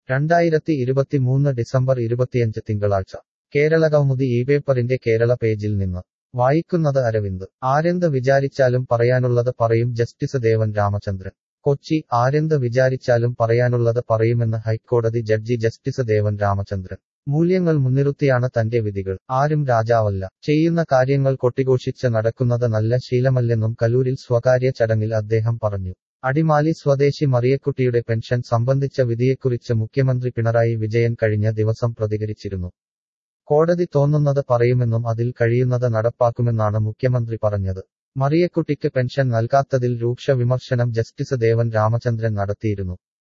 രണ്ടായിരത്തി ഇരുപത്തിമൂന്ന് ഡിസംബർ ഇരുപത്തിയഞ്ച് തിങ്കളാഴ്ച കേരള കൗമുദി ഈ പേപ്പറിന്റെ കേരള പേജിൽ നിന്ന് വായിക്കുന്നത് അരവിന്ദ് ആരെന്ത് വിചാരിച്ചാലും പറയാനുള്ളത് പറയും ജസ്റ്റിസ് ദേവൻ രാമചന്ദ്രൻ കൊച്ചി ആരെന്ത് വിചാരിച്ചാലും പറയാനുള്ളത് പറയുമെന്ന് ഹൈക്കോടതി ജഡ്ജി ജസ്റ്റിസ് ദേവൻ രാമചന്ദ്രൻ മൂല്യങ്ങൾ മുൻനിർത്തിയാണ് തന്റെ വിധികൾ ആരും രാജാവല്ല ചെയ്യുന്ന കാര്യങ്ങൾ കൊട്ടിഘോഷിച്ച് നടക്കുന്നത് നല്ല ശീലമല്ലെന്നും കലൂരിൽ സ്വകാര്യ ചടങ്ങിൽ അദ്ദേഹം പറഞ്ഞു അടിമാലി സ്വദേശി മറിയക്കുട്ടിയുടെ പെൻഷൻ സംബന്ധിച്ച വിധിയെക്കുറിച്ച് മുഖ്യമന്ത്രി പിണറായി വിജയൻ കഴിഞ്ഞ ദിവസം പ്രതികരിച്ചിരുന്നു കോടതി തോന്നുന്നത് പറയുമെന്നും അതിൽ കഴിയുന്നത് നടപ്പാക്കുമെന്നാണ് മുഖ്യമന്ത്രി പറഞ്ഞത് മറിയക്കുട്ടിക്ക് പെൻഷൻ നൽകാത്തതിൽ രൂക്ഷ വിമർശനം ജസ്റ്റിസ് ദേവൻ രാമചന്ദ്രൻ നടത്തിയിരുന്നു